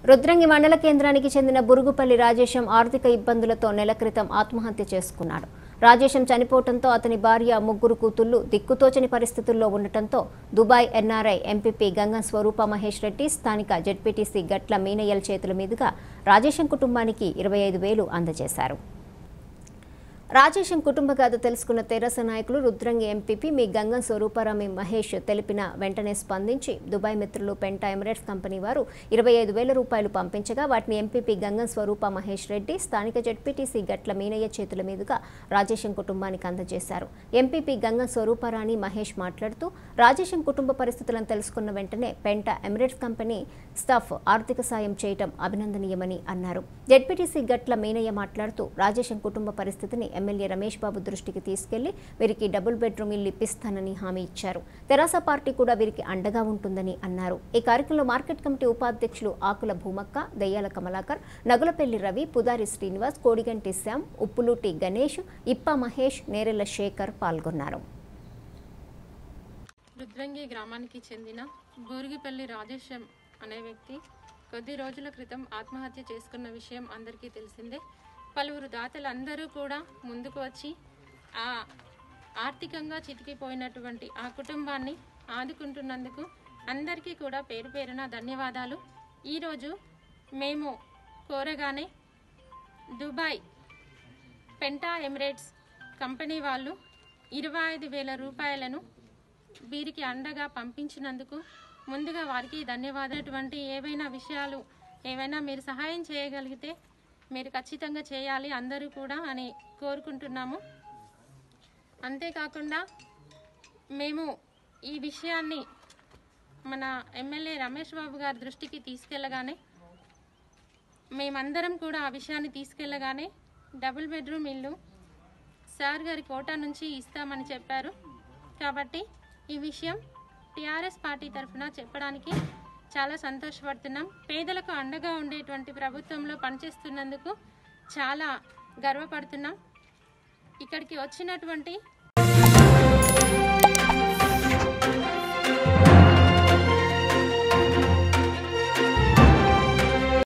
రుద్రంగి మండల కేంద్రానికి చెందిన బురుగుపల్లి రాజేశం ఆర్థిక ఇబ్బందులతో నెల క్రితం ఆత్మహత్య చేసుకున్నాడు రాజేశం చనిపోవడంతో అతని భార్య ముగ్గురు కూతుళ్లు దిక్కుతోచని పరిస్థితుల్లో ఉండటంతో Dubai NRI MPP Gangam Swarupa Mahesh Reddy స్థానిక జడ్పీటీసీ గట్ల మీనయ్యల చేతుల మీదుగా రాజేశం కుటుంబానికి ఇరవై ఐదు వేలు అందజేశారు రాజేశం కుటుంబ గాథ తెలుసుకున్న తెరస నాయకులు రుద్రంగి ఎంపీపీ మీ గంగం స్వరూపారామి మహేష్ తెలిపిన వెంటనే స్పందించి దుబాయ్ మిత్రులు పెంటా ఎమిరేట్స్ కంపెనీ వారు ఇరవై ఐదు వేల రూపాయలు పంపించగా వాటిని ఎంపీపీ గంగం స్వరూప మహేష్ రెడ్డి స్థానిక జడ్పీటీసీ గట్ల మీనయ్య చేతుల మీదుగా రాజేశం కుటుంబానికి అందజేశారు ఎంపీపీ గంగం స్వరూపారాణి మహేష్ మాట్లాడుతూ రాజేశం కుటుంబ పరిస్థితులను తెలుసుకున్న వెంటనే పెంటా ఎమిరేట్స్ కంపెనీ స్టాఫ్ ఆర్థిక సాయం చేయటం అభినందనీయమని అన్నారు జడ్పీటీసీ గట్ల మీనయ్య మాట్లాడుతూ రాజేశం కుటుంబ పరిస్థితిని ఎమ్మెల్యే రమేష్ బాబు దృష్టికి తీసుకెళ్లి వీరికి డబుల్ బెడ్రూమ్ ఇల్లు ఇప్పిస్తానని హామీ ఇచ్చారు తెరాస పార్టీ కూడా వీరికి అండగా ఉంటుందని అన్నారు ఈ కార్యక్రమంలో మార్కెట్ కమిటీ ఉపాధ్యక్షులు ఆకుల భూమక్క దయ్యాల కమలాకర్ నగులపల్లి రవి పుదారి శ్రీనివాస్ కోడిగంటి శ్యామ్ ఉప్పులూటి గణేష్ ఇప్ప మహేష్ నేరెల శేఖర్ పాల్గొన్నారు రుద్రంగి గ్రామానికి చెందిన బోరిగిపల్లి రాజేశం అనే వ్యక్తి కొద్ది రోజుల క్రితం ఆత్మహత్య చేసుకున్న విషయం అందరికీ తెలిసిందే పలువురు దాతలు అందరూ కూడా ముందుకు వచ్చి ఆ ఆర్థికంగా చితికిపోయినటువంటి ఆ కుటుంబాన్ని ఆదుకుంటున్నందుకు అందరికీ కూడా పేరు పేరున ధన్యవాదాలు ఈరోజు మేము కోరగానే దుబాయ్ పెంటా ఎమిరేట్స్ కంపెనీ వాళ్ళు ఇరవై ఐదు వేల రూపాయలను వీరికి అండగా పంపించినందుకు ముందుగా వారికి ధన్యవాదాలు ఏవైనా విషయాలు ఏవైనా మీరు సహాయం చేయగలిగితే మీరు ఖచ్చితంగా చేయాలి అందరూ కూడా అని కోరుకుంటున్నాము అంతేకాకుండా మేము ఈ విషయాన్ని మన ఎమ్మెల్యే రమేష్ బాబు గారి దృష్టికి తీసుకెళ్ళగానే మేమందరం కూడా ఆ విషయాన్ని తీసుకెళ్ళగానే డబుల్ బెడ్రూమ్ ఇల్లు సార్ గారి కోట నుంచి ఇస్తామని చెప్పారు కాబట్టి ఈ విషయం టీఆర్ఎస్ పార్టీ తరఫున చెప్పడానికి చాలా సంతోషపడుతున్నాం పేదలకు అండగా ఉండేటువంటి ప్రభుత్వంలో పనిచేస్తున్నందుకు చాలా గర్వపడుతున్నాం ఇక్కడికి వచ్చినటువంటి